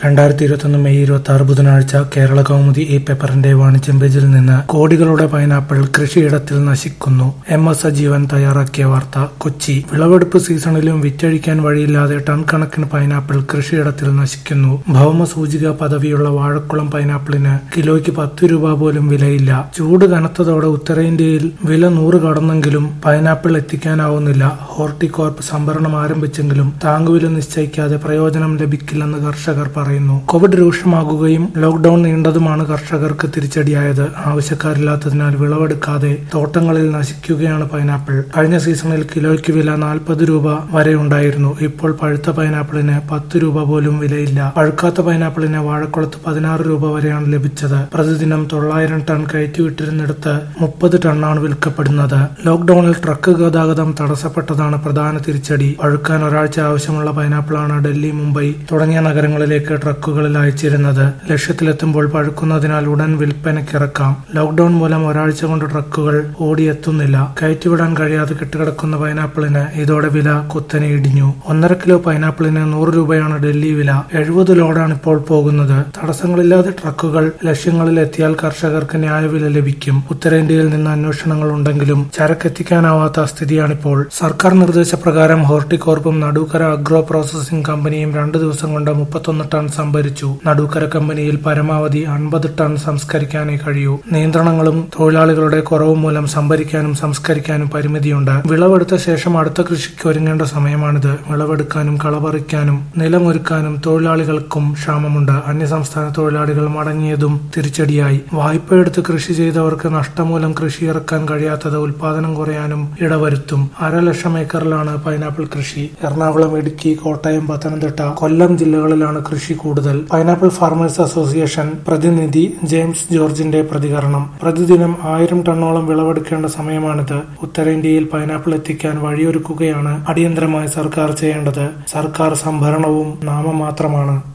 രണ്ടായിരത്തി ഇരുപത്തൊന്ന് മെയ് ഇരുപത്തി ആറ് ബുധനാഴ്ച കേരള കൗമുദി ഈ പേപ്പറിന്റെ വാണിജ്യം പേജിൽ നിന്ന് കോടികളുടെ പൈനാപ്പിൾ കൃഷിയിടത്തിൽ നശിക്കുന്നു എം എസ് സജീവൻ തയ്യാറാക്കിയ വാർത്ത കൊച്ചി വിളവെടുപ്പ് സീസണിലും വിറ്റഴിക്കാൻ വഴിയില്ലാതെ ടൺ കണക്കിന് പൈനാപ്പിൾ കൃഷിയിടത്തിൽ നശിക്കുന്നു ഭൗമ സൂചിക പദവിയുള്ള വാഴക്കുളം പൈനാപ്പിളിന് കിലോയ്ക്ക് പത്ത് രൂപ പോലും വിലയില്ല ചൂട് കനത്തതോടെ ഉത്തരേന്ത്യയിൽ വില നൂറ് കടന്നെങ്കിലും പൈനാപ്പിൾ എത്തിക്കാനാവുന്നില്ല ഹോർട്ടികോർപ്പ് സംഭരണം ആരംഭിച്ചെങ്കിലും താങ്ങുവില നിശ്ചയിക്കാതെ പ്രയോജനം ലഭിക്കില്ലെന്ന് കർഷകർ പറയുന്നു കോവിഡ് രൂക്ഷമാകുകയും ലോക്ഡൌൺ നീണ്ടതുമാണ് കർഷകർക്ക് തിരിച്ചടിയായത് ആവശ്യക്കാരില്ലാത്തതിനാൽ വിളവെടുക്കാതെ തോട്ടങ്ങളിൽ നശിക്കുകയാണ് പൈനാപ്പിൾ കഴിഞ്ഞ സീസണിൽ കിലോയ്ക്ക് വില നാൽപ്പത് രൂപ വരെ ഉണ്ടായിരുന്നു ഇപ്പോൾ പഴുത്ത പൈനാപ്പിളിന് പത്ത് രൂപ പോലും വിലയില്ല പഴുക്കാത്ത പൈനാപ്പിളിന് വാഴക്കുളത്ത് പതിനാറ് രൂപ വരെയാണ് ലഭിച്ചത് പ്രതിദിനം തൊള്ളായിരം ടൺ കയറ്റിവിട്ടിരുന്നിടത്ത് മുപ്പത് ടണ്ണാണ് വിൽക്കപ്പെടുന്നത് ലോക്ഡൌണിൽ ട്രക്ക് ഗതാഗതം തടസ്സപ്പെട്ടതാണ് പ്രധാന തിരിച്ചടി പഴുക്കാൻ ഒരാഴ്ച ആവശ്യമുള്ള പൈനാപ്പിളാണ് ഡൽഹി മുംബൈ തുടങ്ങിയ നഗരങ്ങളിലേക്ക് ട്രക്കുകളിൽ അയച്ചിരുന്നത് ലക്ഷ്യത്തിലെത്തുമ്പോൾ പഴുക്കുന്നതിനാൽ ഉടൻ വിൽപ്പനയ്ക്കിറക്കാം ലോക്ഡൌൺ മൂലം ഒരാഴ്ച കൊണ്ട് ട്രക്കുകൾ ഓടിയെത്തുന്നില്ല കയറ്റിവിടാൻ കഴിയാതെ കെട്ടുകിടക്കുന്ന പൈനാപ്പിളിന് ഇതോടെ വില കുത്തനെ ഇടിഞ്ഞു ഒന്നര കിലോ പൈനാപ്പിളിന് നൂറ് രൂപയാണ് ഡൽഹി വില എഴുപത് ലോഡാണ് ഇപ്പോൾ പോകുന്നത് തടസ്സങ്ങളില്ലാതെ ട്രക്കുകൾ ലക്ഷ്യങ്ങളിൽ എത്തിയാൽ കർഷകർക്ക് ന്യായവില ലഭിക്കും ഉത്തരേന്ത്യയിൽ നിന്ന് അന്വേഷണങ്ങൾ ഉണ്ടെങ്കിലും ചരക്കെത്തിക്കാനാവാത്ത സ്ഥിതിയാണിപ്പോൾ സർക്കാർ നിർദ്ദേശപ്രകാരം ഹോർട്ടികോർപ്പും നടൂക്കര അഗ്രോ പ്രോസസിംഗ് കമ്പനിയും രണ്ടു ദിവസം കൊണ്ട് മുപ്പത്തൊന്ന് ടൺ സംഭരിച്ചു നടൂക്കര കമ്പനിയിൽ പരമാവധി അൻപത് ടൺ സംസ്കരിക്കാനേ കഴിയൂ നിയന്ത്രണങ്ങളും തൊഴിലാളികളുടെ കുറവും മൂലം സംഭരിക്കാനും സംസ്കരിക്കാനും പരിമിതിയുണ്ട് വിളവെടുത്ത ശേഷം അടുത്ത കൃഷിക്ക് ഒരുങ്ങേണ്ട സമയമാണിത് വിളവെടുക്കാനും കളപറിക്കാനും നിലമൊരുക്കാനും തൊഴിലാളികൾക്കും ക്ഷാമമുണ്ട് അന്യസംസ്ഥാന തൊഴിലാളികൾ മടങ്ങിയതും തിരിച്ചടിയായി വായ്പയെടുത്ത് കൃഷി ചെയ്തവർക്ക് നഷ്ടമൂലം കൃഷി ഇറക്കാൻ കഴിയാത്തത് ഉൽപാദനം കുറയാനും ഇടവരുത്തും അരലക്ഷം ഏക്കറിലാണ് പൈനാപ്പിൾ കൃഷി എറണാകുളം ഇടുക്കി കോട്ടയം പത്തനംതിട്ട കൊല്ലം ജില്ലകളിലാണ് കൃഷി കൂടുതൽ പൈനാപ്പിൾ ഫാർമേഴ്സ് അസോസിയേഷൻ പ്രതിനിധി ജെയിംസ് ജോർജിന്റെ പ്രതികരണം പ്രതിദിനം ആയിരം ടണ്ണോളം വിളവെടുക്കേണ്ട സമയമാണിത് ഉത്തരേന്ത്യയിൽ പൈനാപ്പിൾ എത്തിക്കാൻ വഴിയൊരുക്കുകയാണ് അടിയന്തരമായി സർക്കാർ ചെയ്യേണ്ടത് സർക്കാർ സംഭരണവും നാമമാത്രമാണ്